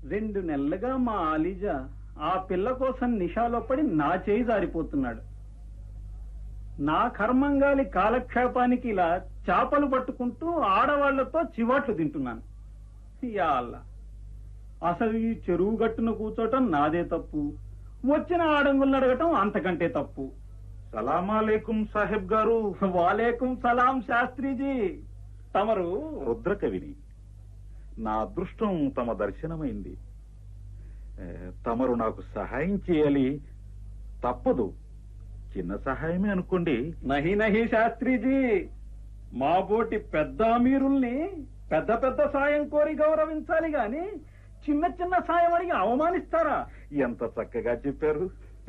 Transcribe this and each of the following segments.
రెండు నెలలుగా మా ఆలిజా ఆ పిల్ల కోసం నిషాలో పడి నా చేయి జారిపోతున్నాడు నా కర్మంగాలి కాలక్షేపానికి ఇలా చేపలు పట్టుకుంటూ ఆడవాళ్లతో చివాట్లు తింటున్నాను యా అల్లా అసలు ఈ చెరువు గట్టున కూర్చోటం నాదే తప్పు వచ్చిన ఆడంగులను అడగటం అంతకంటే తప్పు సలామాలేకుం సాహెబ్ గారు వాలేకుం సలాం శాస్త్రిజీ తమరు రుద్రకవిని నా అదృష్టం తమ దర్శనమైంది ఏ, తమరు నాకు సహాయం చేయాలి తప్పదు చిన్న సహాయమే అనుకోండి నహి నహి శాస్త్రిజీ మా బోటి పెద్ద అమీరుల్ని పెద్ద పెద్ద సాయం కోరి గౌరవించాలి గాని చిన్న చిన్న సాయం అడిగి అవమానిస్తారా ఎంత చక్కగా చెప్పారు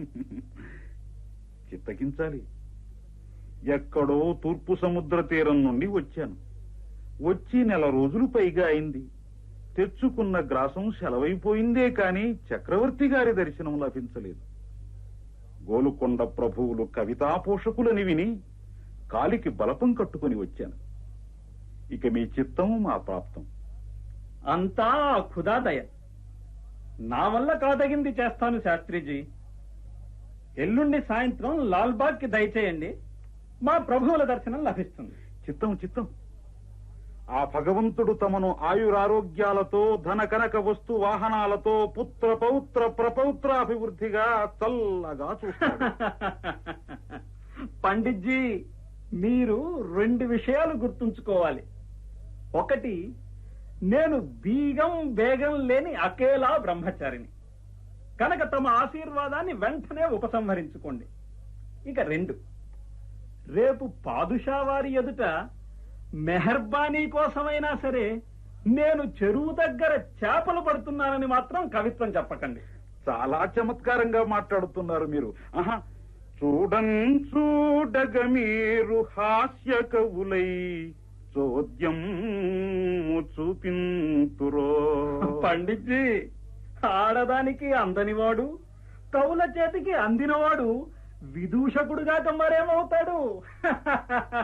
చిత్తగించాలి ఎక్కడో తూర్పు సముద్ర తీరం నుండి వచ్చాను వచ్చి నెల రోజులు పైగా అయింది తెచ్చుకున్న గ్రాసం సెలవైపోయిందే కాని చక్రవర్తి గారి దర్శనం లభించలేదు గోలుకొండ ప్రభువులు కవితా పోషకులని విని కాలికి బలపం కట్టుకుని వచ్చాను ఇక మీ చిత్తం మా ప్రాప్తం అంతా ఆ ఖుదాదయ నా వల్ల కాదగింది చేస్తాను శాస్త్రిజీ ఎల్లుండి సాయంత్రం లాల్బాగ్ కి దయచేయండి మా ప్రభువుల దర్శనం లభిస్తుంది చిత్తం చిత్తం ఆ భగవంతుడు తమను ఆయురారోగ్యాలతో ధన కనక వస్తు వాహనాలతో పుత్ర పౌత్ర ప్రపౌత్రాభివృద్ధిగా చల్లగా చూస్తాడు పండిట్జీ మీరు రెండు విషయాలు గుర్తుంచుకోవాలి ఒకటి నేను బీగం బేగం లేని అకేలా బ్రహ్మచారిని కనుక తమ ఆశీర్వాదాన్ని వెంటనే ఉపసంహరించుకోండి ఇక రెండు రేపు పాదుషా వారి ఎదుట మెహర్బానీ కోసమైనా సరే నేను చెరువు దగ్గర చేపలు పడుతున్నానని మాత్రం కవిత్వం చెప్పకండి చాలా చమత్కారంగా మాట్లాడుతున్నారు మీరు ఆహా చూడం చూడగ మీరు హాస్య కవులై చోద్యం చూపింతురో పండిట్జీ ఆడదానికి అందనివాడు కవుల చేతికి అందినవాడు విదూషకుడుగాక మరేమవుతాడు